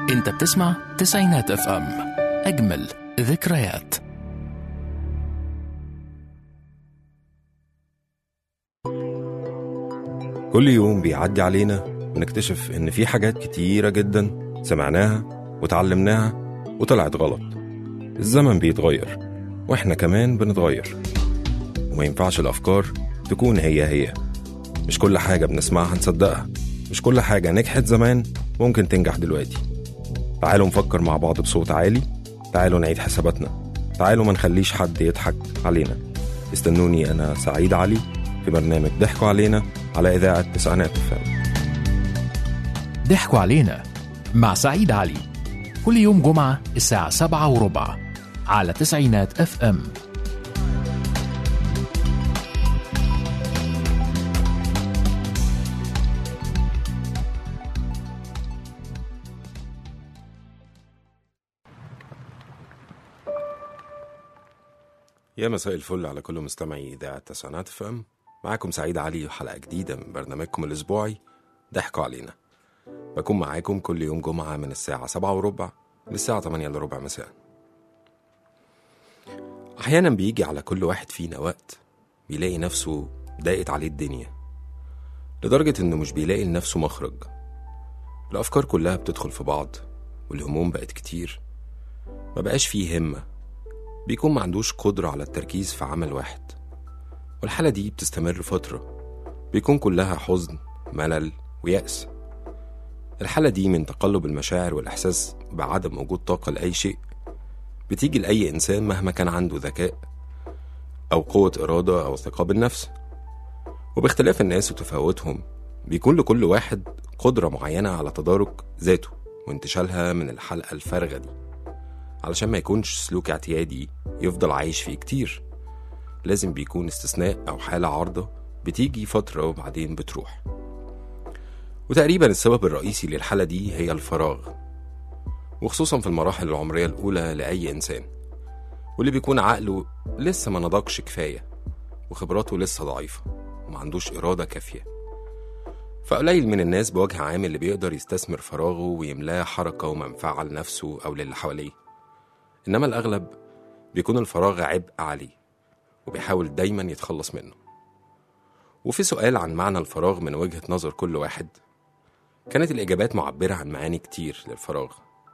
انت بتسمع تسعينات اف ام اجمل ذكريات كل يوم بيعدي علينا بنكتشف إن في حاجات كتيرة جدا سمعناها وتعلمناها وطلعت غلط الزمن بيتغير وإحنا كمان بنتغير وما ينفعش الأفكار تكون هي هي مش كل حاجة بنسمعها نصدقها مش كل حاجة نجحت زمان ممكن تنجح دلوقتي تعالوا نفكر مع بعض بصوت عالي تعالوا نعيد حساباتنا تعالوا ما نخليش حد يضحك علينا استنوني أنا سعيد علي في برنامج ضحكوا علينا على إذاعة تسعينات الفام ضحكوا علينا مع سعيد علي كل يوم جمعة الساعة سبعة وربع على تسعينات اف ام يا مساء الفل على كل مستمعي إذاعة تسعينات فام معاكم سعيد علي وحلقة جديدة من برنامجكم الأسبوعي ضحكوا علينا بكون معاكم كل يوم جمعة من الساعة سبعة وربع للساعة تمانية إلا ربع مساء أحيانا بيجي على كل واحد فينا وقت بيلاقي نفسه ضاقت عليه الدنيا لدرجة إنه مش بيلاقي لنفسه مخرج الأفكار كلها بتدخل في بعض والهموم بقت كتير ما بقاش فيه همة بيكون ما عندوش قدرة على التركيز في عمل واحد والحالة دي بتستمر فترة بيكون كلها حزن ملل ويأس الحالة دي من تقلب المشاعر والإحساس بعدم وجود طاقة لأي شيء بتيجي لأي إنسان مهما كان عنده ذكاء أو قوة إرادة أو ثقة بالنفس وباختلاف الناس وتفاوتهم بيكون لكل واحد قدرة معينة على تدارك ذاته وانتشالها من الحلقة الفارغة دي علشان ما يكونش سلوك اعتيادي يفضل عايش فيه كتير لازم بيكون استثناء أو حالة عارضة بتيجي فترة وبعدين بتروح وتقريبا السبب الرئيسي للحالة دي هي الفراغ وخصوصا في المراحل العمرية الأولى لأي إنسان واللي بيكون عقله لسه ما نضجش كفاية وخبراته لسه ضعيفة وما عندوش إرادة كافية فقليل من الناس بوجه عام اللي بيقدر يستثمر فراغه ويملاه حركة ومنفعة لنفسه أو للي حواليه إنما الأغلب بيكون الفراغ عبء عليه وبيحاول دايما يتخلص منه وفي سؤال عن معنى الفراغ من وجهة نظر كل واحد كانت الإجابات معبرة عن معاني كتير للفراغ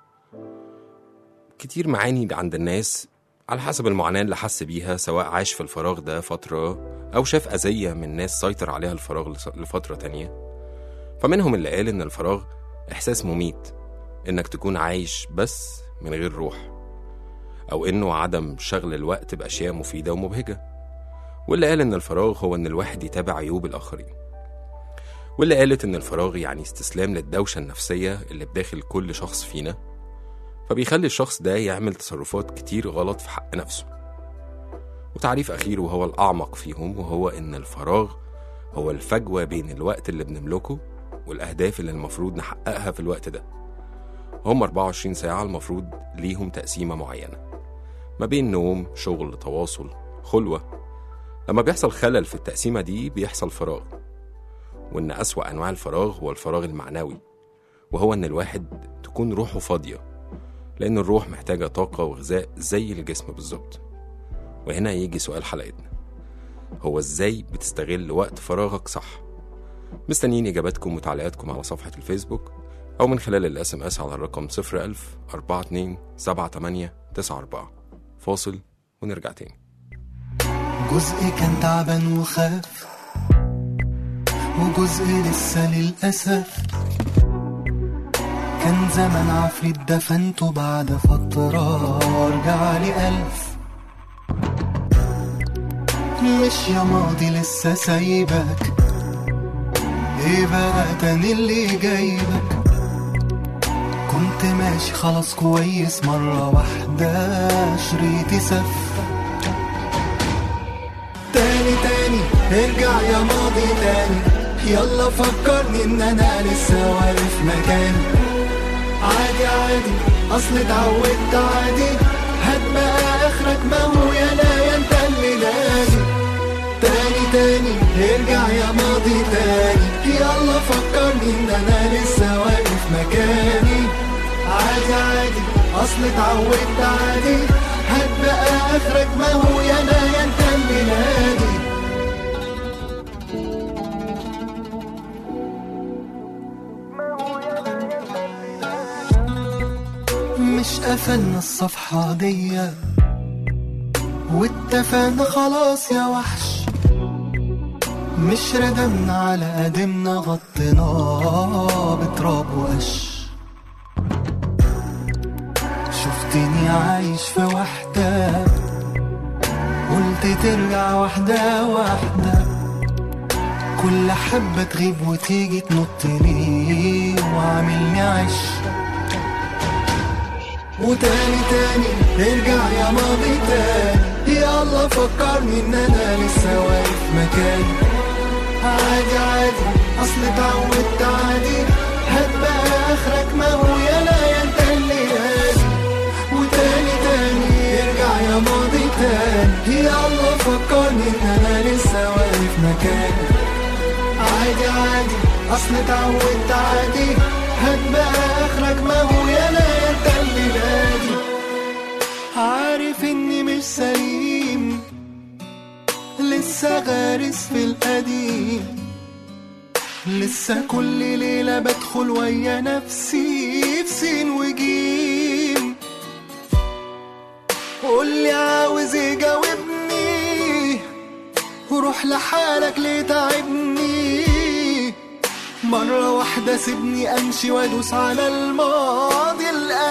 كتير معاني عند الناس على حسب المعاناة اللي حس بيها سواء عاش في الفراغ ده فترة أو شاف أذية من ناس سيطر عليها الفراغ لس- لفترة تانية فمنهم اللي قال إن الفراغ إحساس مميت إنك تكون عايش بس من غير روح أو إنه عدم شغل الوقت بأشياء مفيدة ومبهجة واللي قال إن الفراغ هو إن الواحد يتابع عيوب الآخرين واللي قالت إن الفراغ يعني استسلام للدوشة النفسية اللي بداخل كل شخص فينا فبيخلي الشخص ده يعمل تصرفات كتير غلط في حق نفسه وتعريف أخير وهو الأعمق فيهم وهو إن الفراغ هو الفجوة بين الوقت اللي بنملكه والأهداف اللي المفروض نحققها في الوقت ده هم 24 ساعة المفروض ليهم تقسيمة معينة ما بين نوم شغل تواصل خلوة لما بيحصل خلل في التقسيمة دي بيحصل فراغ وإن أسوأ أنواع الفراغ هو الفراغ المعنوي وهو إن الواحد تكون روحه فاضية لأن الروح محتاجة طاقة وغذاء زي الجسم بالظبط وهنا يجي سؤال حلقتنا هو إزاي بتستغل وقت فراغك صح مستنيين إجاباتكم وتعليقاتكم على صفحة الفيسبوك أو من خلال الاس ام اس على الرقم 01000 42 78 94 فاصل ونرجع تاني جزء كان تعبان وخاف وجزء لسه للأسف كان زمان عفريت دفنته بعد فترة رجع لي ألف مش يا ماضي لسه سايبك ايه بقى تاني اللي جايبك كنت ماشي خلاص كويس مرة واحدة شريطي سف تاني تاني ارجع يا ماضي تاني يلا فكرني ان انا لسه واقف مكاني عادي عادي اصل اتعودت عادي هات بقى اخرك ما هو يا لا يا انت اللي نادي تاني تاني ارجع يا ماضي تاني يلا فكرني ان انا لسه واقف مكاني اصل اتعودت عادي هات بقى اخرك ما هو يا انا يا انت اللي نادي مش قفلنا الصفحة دي واتفقنا خلاص يا وحش مش ردمنا على قدمنا غطيناه بتراب وقش شفتني عايش في وحدة قلت ترجع واحدة واحدة كل حبة تغيب وتيجي تنط لي وعاملني عش وتاني تاني ارجع يا ماضي تاني يلا فكرني ان انا لسه واقف مكاني عادي عادي اصل اتعودت عادي هات بقى اخرك ما هو يلا يا انت اللي هادي وتاني تاني ارجع يا ماضي تاني يلا فكرني ان انا لسه واقف مكاني عادي عادي اصل اتعودت عادي هات بقى اخرك ما هو يلا يا انت اللي نادي عارف اني مش سليم لسه غارس في القديم لسه كل ليلة بدخل ويا نفسي في سين وجيم قولي عاوز ايه جاوبني وروح لحالك ليه تعبني مرة واحدة سيبني أمشي وأدوس على الماضي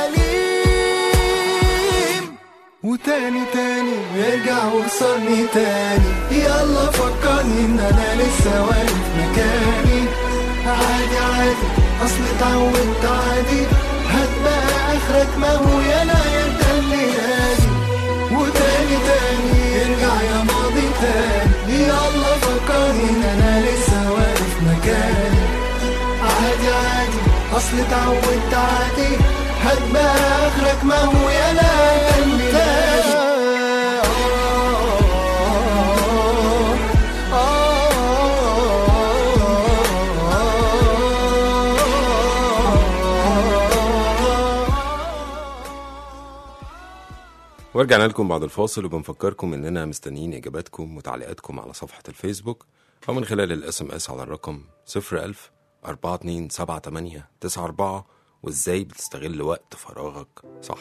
الأليم وتاني تاني ارجع وكسرني تاني يلا فكرني إن أنا لسه واقف مكاني عادي عادي أصل اتعودت عادي هات بقى آخرك ما هو يلا يا أنت اللي نادي وتاني تاني ارجع يا ماضي تاني يلا فكرني إن أنا لسه واقف مكاني عادي عادي اصل اتعودت عادي هات بقى اخرك ما هو يا لا اللي ورجعنا لكم بعد الفاصل وبنفكركم اننا مستنيين اجاباتكم وتعليقاتكم على صفحة الفيسبوك او من خلال الاس ام اس على الرقم 01000 4278 94 وازاي بتستغل وقت فراغك صح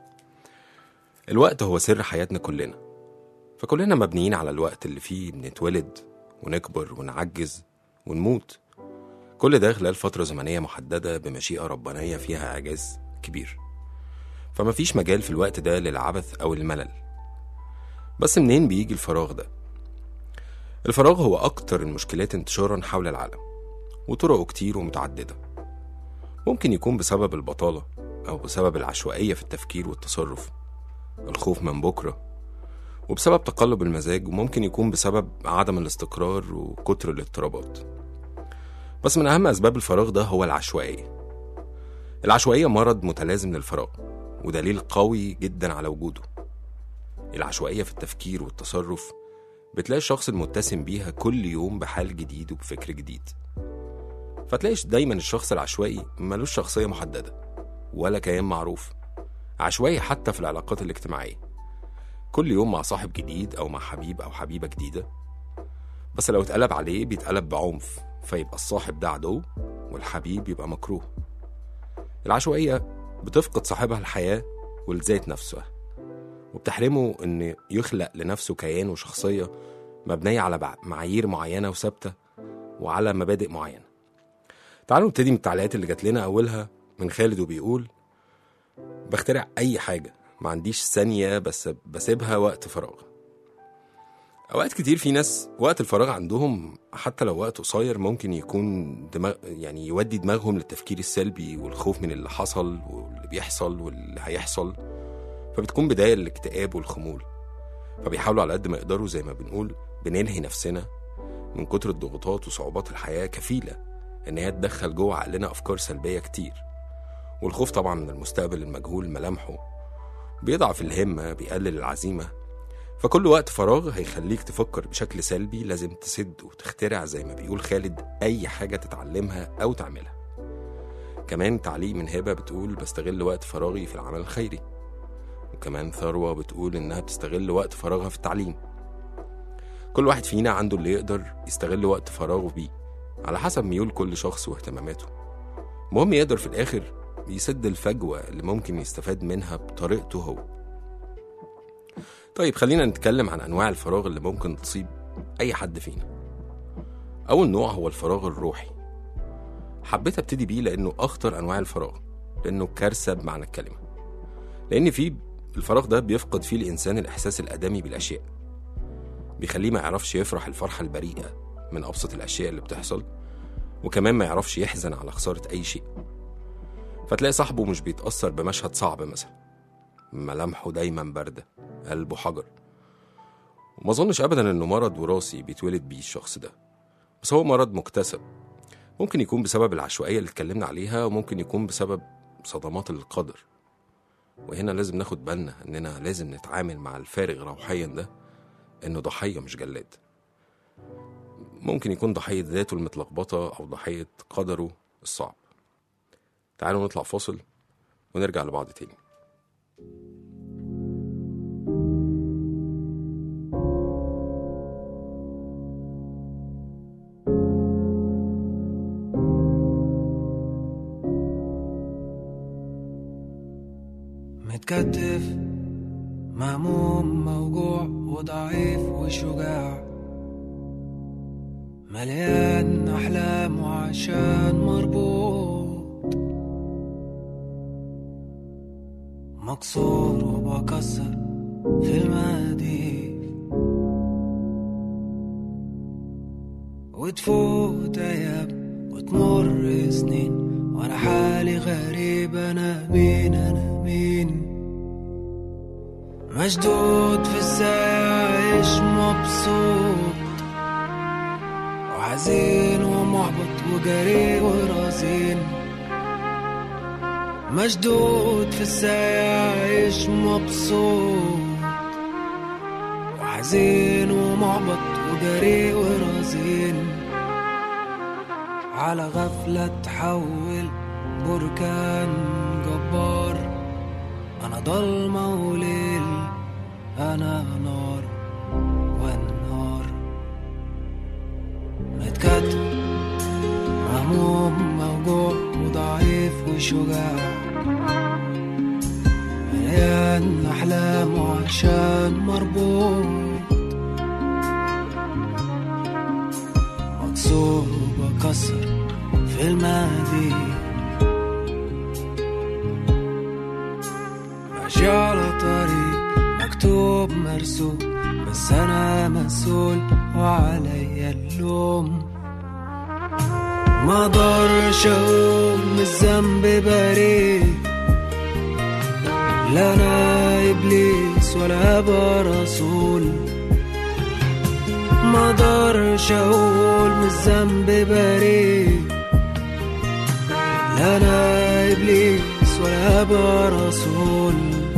الوقت هو سر حياتنا كلنا فكلنا مبنيين على الوقت اللي فيه بنتولد ونكبر ونعجز ونموت كل ده خلال فترة زمنية محددة بمشيئة ربانية فيها إعجاز كبير فمفيش مجال في الوقت ده للعبث أو الملل بس منين بيجي الفراغ ده؟ الفراغ هو أكتر المشكلات انتشارا حول العالم وطرقه كتير ومتعددة ممكن يكون بسبب البطالة أو بسبب العشوائية في التفكير والتصرف الخوف من بكرة وبسبب تقلب المزاج وممكن يكون بسبب عدم الاستقرار وكتر الاضطرابات بس من أهم أسباب الفراغ ده هو العشوائية العشوائية مرض متلازم للفراغ ودليل قوي جدا على وجوده العشوائية في التفكير والتصرف بتلاقي الشخص المتسم بيها كل يوم بحال جديد وبفكر جديد فتلاقي دايما الشخص العشوائي ملوش شخصية محددة ولا كيان معروف عشوائي حتى في العلاقات الاجتماعية كل يوم مع صاحب جديد أو مع حبيب أو حبيبة جديدة بس لو اتقلب عليه بيتقلب بعنف فيبقى الصاحب ده عدو والحبيب يبقى مكروه العشوائية بتفقد صاحبها الحياة والذات نفسها وبتحرمه إن يخلق لنفسه كيان وشخصية مبنية على بع- معايير معينة وثابتة وعلى مبادئ معينة تعالوا نبتدي من التعليقات اللي جات لنا أولها من خالد وبيقول بخترع أي حاجة ما عنديش ثانية بس بسيبها وقت فراغ أوقات كتير في ناس وقت الفراغ عندهم حتى لو وقت قصير ممكن يكون دماغ يعني يودي دماغهم للتفكير السلبي والخوف من اللي حصل واللي بيحصل واللي هيحصل فبتكون بداية للاكتئاب والخمول فبيحاولوا على قد ما يقدروا زي ما بنقول بنلهي نفسنا من كتر الضغوطات وصعوبات الحياة كفيلة إن هي تدخل جوه عقلنا أفكار سلبية كتير والخوف طبعا من المستقبل المجهول ملامحه بيضعف الهمة بيقلل العزيمة فكل وقت فراغ هيخليك تفكر بشكل سلبي لازم تسد وتخترع زي ما بيقول خالد أي حاجة تتعلمها أو تعملها كمان تعليق من هبة بتقول بستغل وقت فراغي في العمل الخيري وكمان ثروة بتقول إنها بتستغل وقت فراغها في التعليم كل واحد فينا عنده اللي يقدر يستغل وقت فراغه بيه على حسب ميول كل شخص واهتماماته المهم يقدر في الآخر يسد الفجوة اللي ممكن يستفاد منها بطريقته هو طيب خلينا نتكلم عن أنواع الفراغ اللي ممكن تصيب أي حد فينا أول نوع هو الفراغ الروحي حبيت أبتدي بيه لأنه أخطر أنواع الفراغ لأنه كارثة بمعنى الكلمة لأن فيه الفراغ ده بيفقد فيه الإنسان الإحساس الآدمي بالأشياء بيخليه ما يعرفش يفرح الفرحة البريئة من أبسط الأشياء اللي بتحصل وكمان ما يعرفش يحزن على خسارة أي شيء فتلاقي صاحبه مش بيتأثر بمشهد صعب مثلا ملامحه دايما باردة قلبه حجر وما أظنش أبدا إنه مرض وراثي بيتولد بيه الشخص ده بس هو مرض مكتسب ممكن يكون بسبب العشوائية اللي اتكلمنا عليها وممكن يكون بسبب صدمات القدر وهنا لازم ناخد بالنا إننا لازم نتعامل مع الفارغ روحيا ده إنه ضحية مش جلاد ممكن يكون ضحية ذاته المتلخبطة أو ضحية قدره الصعب تعالوا نطلع فاصل ونرجع لبعض تاني متكتف مهموم موجوع وضعيف وشجاع مليان أحلام وعشان مربوط مكسور وبكسر في المقاديف وتفوت أيام وتمر سنين وأنا حالي غريب أنا مين أنا مين مشدود في الساعة عايش مبسوط وحزين ومحبط وجري ورزين مشدود في الساعة عايش مبسوط وحزين ومحبط وجري ورزين على غفلة تحول بركان جبار أنا ضلمة وليل أنا نار والنار متكتب مهموم موجوع وضعيف وشجاع مليان أحلام وعشان مربوط مكسور وبكسر في الماضي ماشي على طريق مكتوب مرسوم بس أنا مسؤول وعليا اللوم ما اقدرش اقوم من الذنب بريء لا انا ابليس ولا ابقى رسول ما اقدرش اقول من الذنب بريء لا انا ابليس ولا ابقى رسول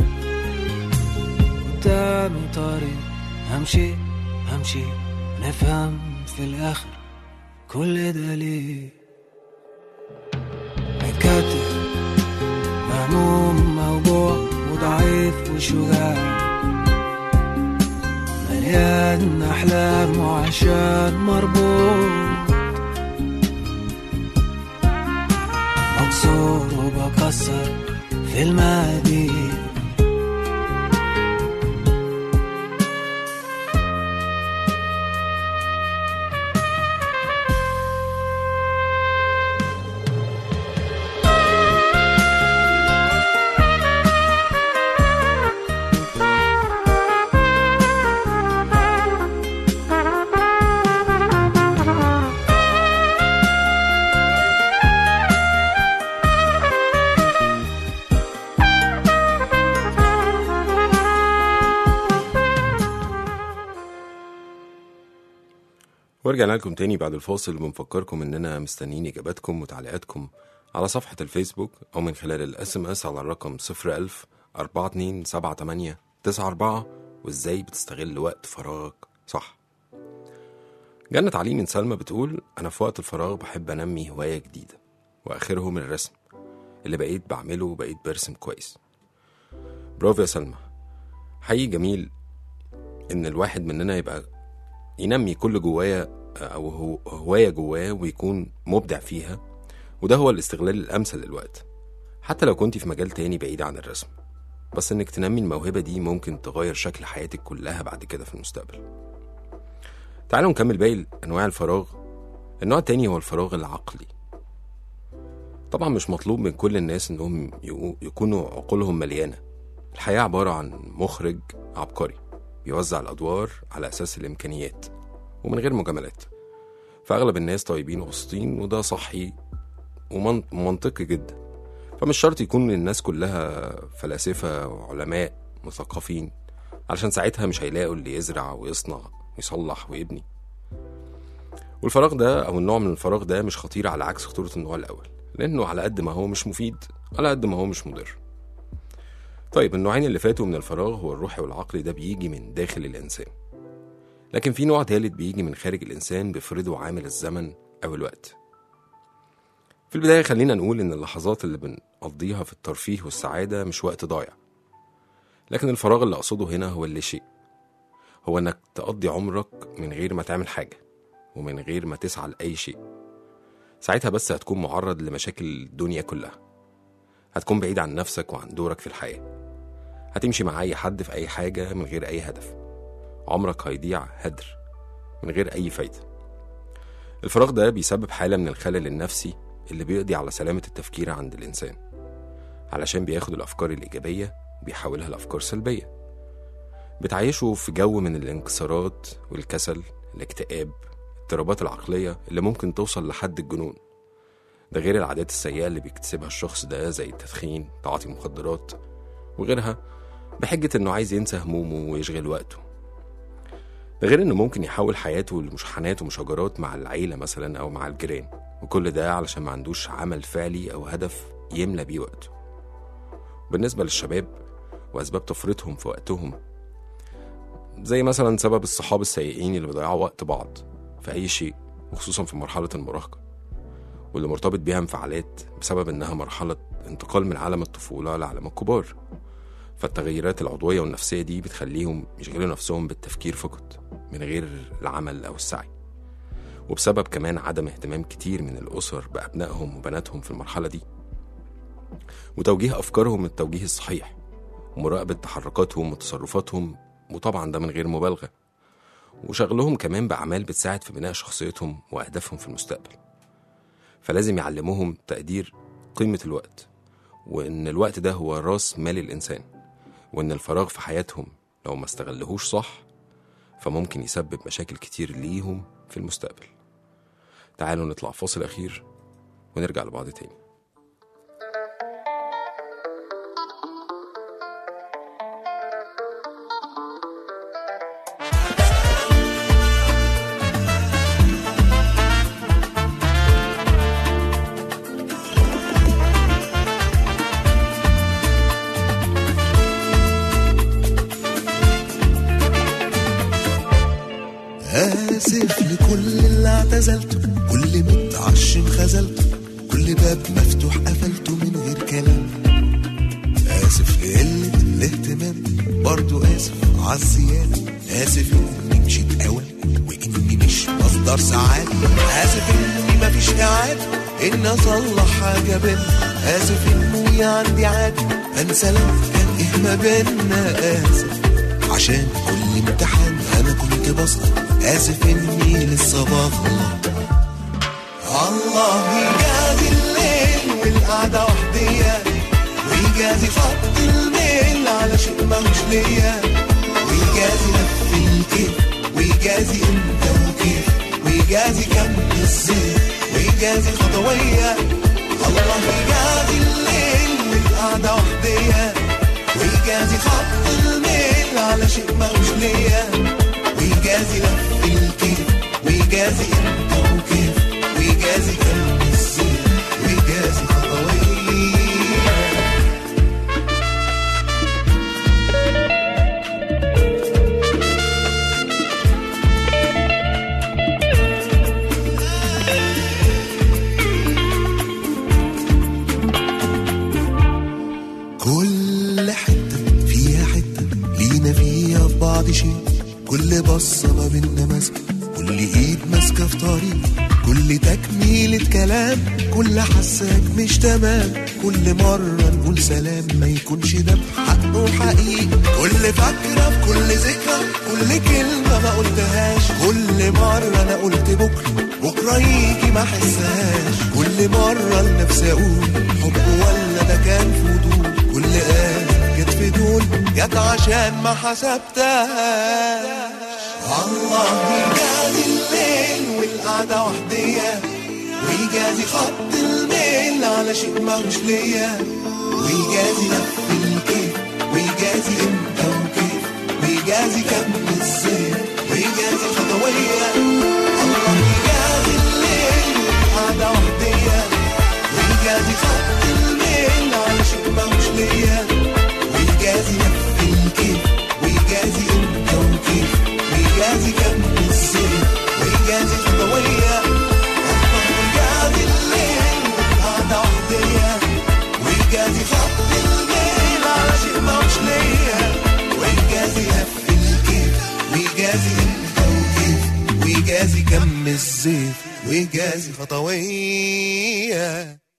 قدامي طريق همشي همشي نفهم في الاخر كل ده ليه متكتف مهموم موجوع وضعيف وشجاع مليان أحلام وعشان مربوط مكسور وبكسر في المقادير ورجعنا لكم تاني بعد الفاصل وبنفكركم اننا مستنيين اجاباتكم وتعليقاتكم على صفحة الفيسبوك او من خلال الاس ام اس على الرقم 01000 4278 94 وازاي بتستغل وقت فراغك صح جنة علي من سلمى بتقول انا في وقت الفراغ بحب انمي هواية جديدة واخرهم الرسم اللي بقيت بعمله وبقيت برسم كويس برافو يا سلمى حقيقي جميل ان الواحد مننا يبقى ينمي كل جوايا او هو- هوايه جواه ويكون مبدع فيها وده هو الاستغلال الامثل للوقت حتى لو كنت في مجال تاني بعيد عن الرسم بس انك تنمي الموهبه دي ممكن تغير شكل حياتك كلها بعد كده في المستقبل تعالوا نكمل باقي انواع الفراغ النوع التاني هو الفراغ العقلي طبعا مش مطلوب من كل الناس انهم يقو- يكونوا عقولهم مليانه الحياه عباره عن مخرج عبقري بيوزع الادوار على اساس الامكانيات ومن غير مجاملات فاغلب الناس طيبين وبسيطين وده صحي ومن- ومنطقي جدا فمش شرط يكون الناس كلها فلاسفه وعلماء مثقفين علشان ساعتها مش هيلاقوا اللي يزرع ويصنع ويصلح ويبني والفراغ ده او النوع من الفراغ ده مش خطير على عكس خطوره النوع الاول لانه على قد ما هو مش مفيد على قد ما هو مش مضر طيب النوعين اللي فاتوا من الفراغ هو الروحي والعقلي ده بيجي من داخل الانسان لكن في نوع تالت بيجي من خارج الانسان بيفرضه عامل الزمن او الوقت في البدايه خلينا نقول ان اللحظات اللي بنقضيها في الترفيه والسعاده مش وقت ضايع لكن الفراغ اللي اقصده هنا هو اللي شيء هو انك تقضي عمرك من غير ما تعمل حاجه ومن غير ما تسعى لأي شيء ساعتها بس هتكون معرض لمشاكل الدنيا كلها هتكون بعيد عن نفسك وعن دورك في الحياة هتمشي مع أي حد في أي حاجة من غير أي هدف عمرك هيضيع هدر من غير أي فايدة الفراغ ده بيسبب حالة من الخلل النفسي اللي بيقضي على سلامة التفكير عند الإنسان علشان بياخد الأفكار الإيجابية وبيحولها لأفكار سلبية بتعيشه في جو من الانكسارات والكسل الاكتئاب الاضطرابات العقلية اللي ممكن توصل لحد الجنون ده غير العادات السيئة اللي بيكتسبها الشخص ده زي التدخين تعاطي مخدرات وغيرها بحجة إنه عايز ينسى همومه ويشغل وقته ده غير إنه ممكن يحول حياته لمشحنات ومشاجرات مع العيلة مثلا أو مع الجيران وكل ده علشان ما عندوش عمل فعلي أو هدف يملى بيه وقته بالنسبة للشباب وأسباب تفريطهم في وقتهم زي مثلا سبب الصحاب السيئين اللي بيضيعوا وقت بعض في أي شيء وخصوصا في مرحلة المراهقة واللي مرتبط بيها انفعالات بسبب إنها مرحلة انتقال من عالم الطفولة لعالم الكبار فالتغيرات العضوية والنفسية دي بتخليهم يشغلوا نفسهم بالتفكير فقط من غير العمل أو السعي وبسبب كمان عدم اهتمام كتير من الأسر بأبنائهم وبناتهم في المرحلة دي وتوجيه أفكارهم التوجيه الصحيح ومراقبة تحركاتهم وتصرفاتهم وطبعا ده من غير مبالغة وشغلهم كمان بأعمال بتساعد في بناء شخصيتهم وأهدافهم في المستقبل فلازم يعلموهم تقدير قيمة الوقت وإن الوقت ده هو راس مال الإنسان وإن الفراغ في حياتهم لو ما استغلهوش صح فممكن يسبب مشاكل كتير ليهم في المستقبل تعالوا نطلع فاصل أخير ونرجع لبعض تاني آسف لكل اللي اعتزلته كل متعشم خذلته كل باب مفتوح قفلته من غير كلام آسف لقلة الاهتمام برضو آسف عالزيادة آسف إني مشيت أول وإني مش مصدر سعادة آسف إني مفيش إعادة إن أصلح حاجة بينا آسف إنه عندي عادة أنسى لو كان إيه ما بينا آسف عشان كل امتحان انا كنت بسقط اسف اني لسه بغلط الله يجازي الليل والقعدة وحدية ويجازي خط الميل على شيء ماهوش ليا ويجازي لف الكيف ويجازي امتى وكيف ويجازي كم الزيت ويجازي خطوية الله يجازي الليل والقعدة وحدية ويجازي خط الميل على شيء ماهوش ليا ويجازي لف الكيف ويجازي امتى وكيف ويجازي كم الزيت ويجازي خطوية كل حتة فيها حتة لينا كل شيء كل بصة ما بينا ماسكة كل ايد ماسكة في طريق كل تكميلة كلام كل حساك مش تمام كل مرة نقول سلام ما يكونش ده بحقه حقيقي كل فكرة في كل ذكرى كل كلمة ما قلتهاش كل مرة أنا قلت بكرة بكرة يجي ما أحسهاش كل مرة لنفسي أقول حب ولا ده كان فضول كل آية جت في دول جت عشان ما حسبتهاش الله يجازي الليل والقعدة وحدية ويجازي خط الميل على شيء ماهوش ليا ويجازي لف الكيف ويجازي امتى وكيف ويجازي كم الزين ويجازي الخطوية الله يجازي الليل والقعدة وحدية ويجازي خط الميل على شيء ماهوش ليا ويجازي لف الكيف ويجازي امتى وكيف ويجازي كم الزين ويجازي الخطوية الله يجازي الليل والقعدة وحدية ويجازي خط الليل على شيء ماهوش ليا ويجازي لف الكيف ويجازي امتى وكيف ويجازي كم الزيت ويجازي خطوية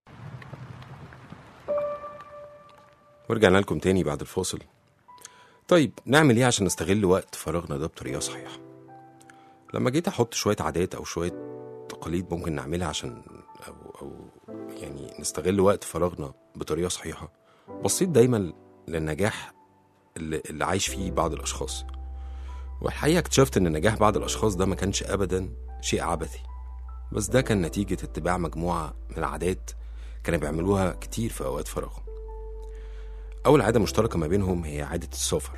ورجعنا لكم تاني بعد الفاصل طيب نعمل ايه عشان نستغل وقت فراغنا ده بطريقة صحيحة لما جيت احط شوية عادات او شوية تقاليد ممكن نعملها عشان او او يعني نستغل وقت فراغنا بطريقة صحيحة بصيت دايما للنجاح اللي, اللي عايش فيه بعض الاشخاص والحقيقة اكتشفت ان نجاح بعض الاشخاص ده ما كانش ابدا شيء عبثي بس ده كان نتيجة اتباع مجموعة من العادات كانوا بيعملوها كتير في اوقات فراغهم أول عادة مشتركة ما بينهم هي عادة السفر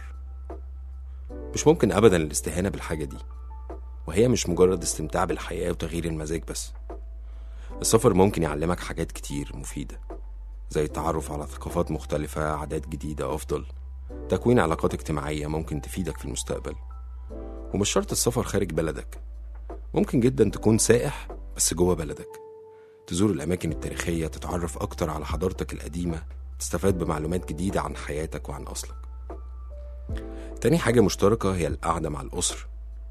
مش ممكن أبدا الاستهانة بالحاجة دي وهي مش مجرد استمتاع بالحياة وتغيير المزاج بس السفر ممكن يعلمك حاجات كتير مفيدة زي التعرف على ثقافات مختلفة عادات جديدة أفضل تكوين علاقات اجتماعية ممكن تفيدك في المستقبل ومش شرط السفر خارج بلدك ممكن جدا تكون سائح بس جوه بلدك تزور الأماكن التاريخية تتعرف أكتر على حضارتك القديمة تستفاد بمعلومات جديدة عن حياتك وعن أصلك تاني حاجة مشتركة هي القعدة مع الأسرة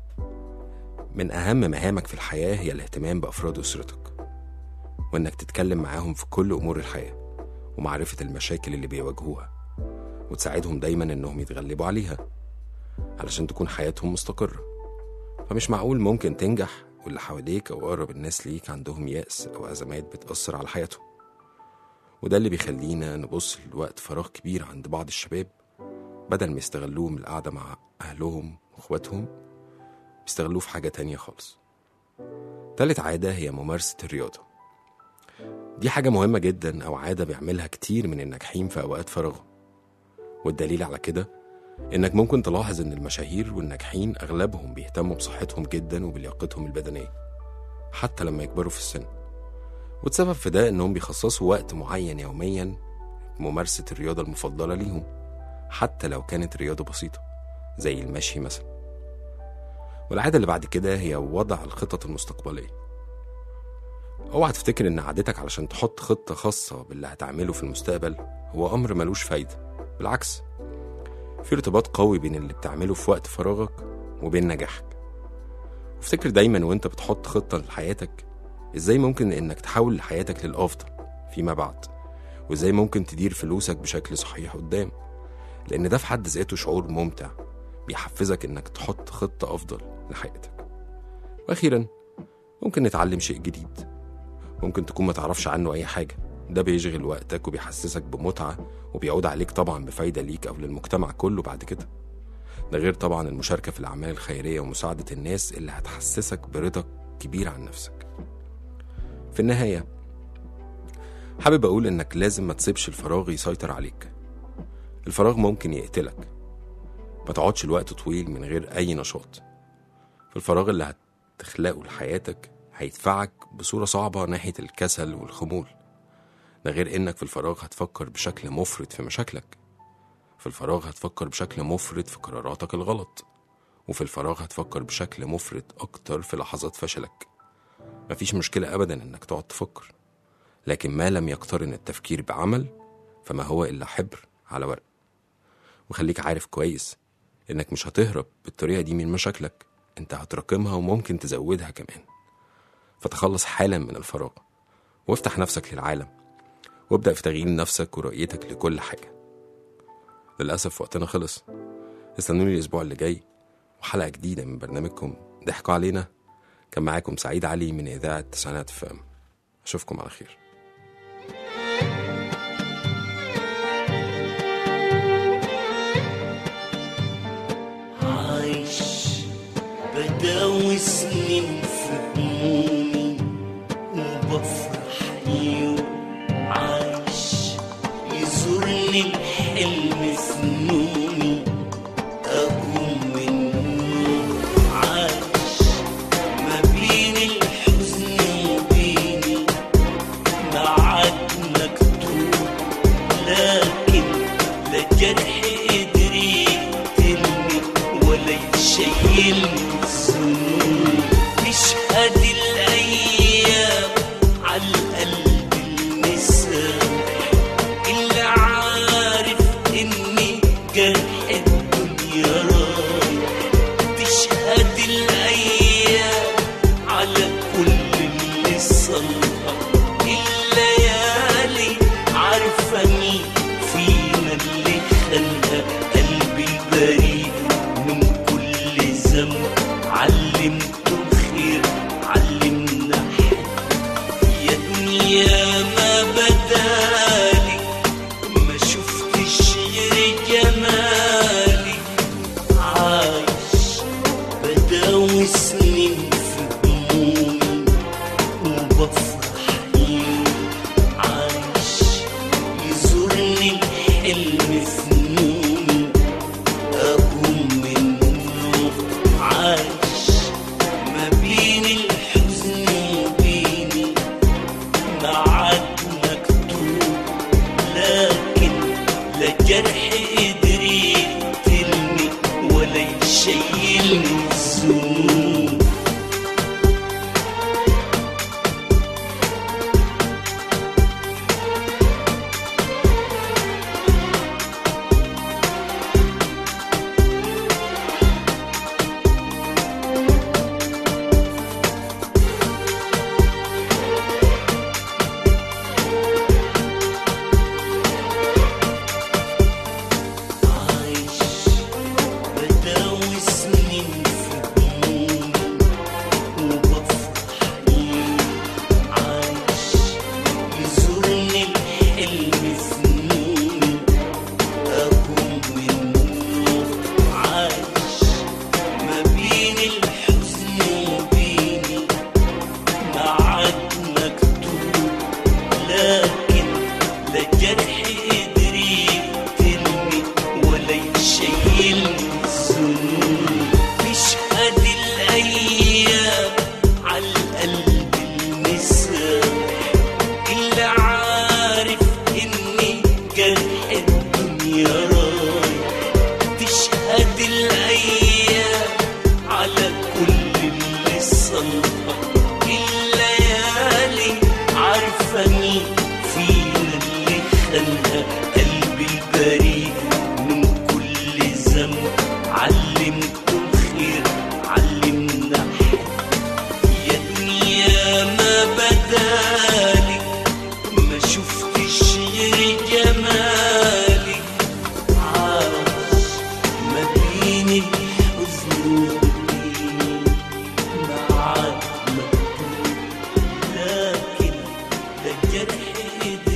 من أهم مهامك في الحياة هي الاهتمام بأفراد أسرتك وإنك تتكلم معاهم في كل أمور الحياة ومعرفة المشاكل اللي بيواجهوها وتساعدهم دايما إنهم يتغلبوا عليها علشان تكون حياتهم مستقرة فمش معقول ممكن تنجح واللي حواليك أو أقرب الناس ليك عندهم يأس أو أزمات بتأثر على حياتهم وده اللي بيخلينا نبص لوقت فراغ كبير عند بعض الشباب بدل ما يستغلوه من القعدة مع أهلهم وإخواتهم بيستغلوه في حاجة تانية خالص تالت عادة هي ممارسة الرياضة دي حاجة مهمة جدا أو عادة بيعملها كتير من الناجحين في أوقات فراغهم والدليل على كده إنك ممكن تلاحظ إن المشاهير والناجحين أغلبهم بيهتموا بصحتهم جدا وبلياقتهم البدنية حتى لما يكبروا في السن والسبب في ده إنهم بيخصصوا وقت معين يوميا ممارسة الرياضة المفضلة ليهم حتى لو كانت رياضة بسيطة زي المشي مثلا والعادة اللي بعد كده هي وضع الخطط المستقبلية اوعى تفتكر ان عادتك علشان تحط خطة خاصة باللي هتعمله في المستقبل هو امر ملوش فايدة بالعكس في ارتباط قوي بين اللي بتعمله في وقت فراغك وبين نجاحك وافتكر دايما وانت بتحط خطة لحياتك ازاي ممكن انك تحول حياتك للافضل فيما بعد وازاي ممكن تدير فلوسك بشكل صحيح قدام لان ده في حد ذاته شعور ممتع بيحفزك انك تحط خطة افضل لحياتك واخيرا ممكن نتعلم شيء جديد ممكن تكون ما تعرفش عنه اي حاجة ده بيشغل وقتك وبيحسسك بمتعة وبيعود عليك طبعا بفايدة ليك أو للمجتمع كله بعد كده ده غير طبعا المشاركة في الأعمال الخيرية ومساعدة الناس اللي هتحسسك برضا كبير عن نفسك في النهاية حابب أقول إنك لازم ما تسيبش الفراغ يسيطر عليك الفراغ ممكن يقتلك ما تقعدش الوقت طويل من غير أي نشاط في الفراغ اللي هتخلقه لحياتك هيدفعك بصورة صعبة ناحية الكسل والخمول ده غير إنك في الفراغ هتفكر بشكل مفرط في مشاكلك في الفراغ هتفكر بشكل مفرط في قراراتك الغلط وفي الفراغ هتفكر بشكل مفرط أكتر في لحظات فشلك مفيش مشكلة أبدا إنك تقعد تفكر لكن ما لم يقترن التفكير بعمل فما هو إلا حبر على ورق وخليك عارف كويس إنك مش هتهرب بالطريقة دي من مشاكلك أنت هتراكمها وممكن تزودها كمان فتخلص حالا من الفراغ وافتح نفسك للعالم وابدأ في تغيير نفسك ورؤيتك لكل حاجة للأسف وقتنا خلص استنوني الأسبوع اللي جاي وحلقة جديدة من برنامجكم ضحكوا علينا كان معاكم سعيد علي من إذاعة تسعينات فام أشوفكم على خير عايش بداوي سنين في همومي وبفرح يوم عايش يزورني الحلم في نومي أقوم من النوم عايش ما بين الحزن وبيني معاد مكتوب لكن لا جرح قدر يقتلني ولا يشيلني الذنوب تشهد الايام على القلب المسامح اللي عارف اني جرح الدنيا رايح تشهد الايام على كل اللي صلى الليالي عارفه مين فينا اللي خلى قلبي البريء من كل ذنب علمته خير علمنا حب يا دنيا ما بدالي ما شفتش غير جمالي عايش بداوي سنين في همومي وبفرح يوم عايش يزورني الحلم في نومي أقوم من النوم عايش ما بين الحزن وبيني معاد مكتوب لكن لا جرح قدر يقتلني ولا يشيلني الذنوب عايش بداوي سنين في همومي وبفرح يوم عايش يزورني الحلم في نومي أقوم من النوم عايش ما بين الحزن وبيني معاد مكتوب لكن لا جرح قدر يقتلني ولا يشيلني الذنوب تشهد الايام على القلب المسامح اللي عارف اني جرح الدنيا رايح تشهد الايام على كل اللي صلى الليالي عارفه مين فينا اللي خلى قلبي البريء من كل ذنب علمته خير علمنا حب يا دنيا ما بدالي ما شفتش غير جمالي عايش ما بين الحزن والدين معاد مكتوب لكن ده جرح قدر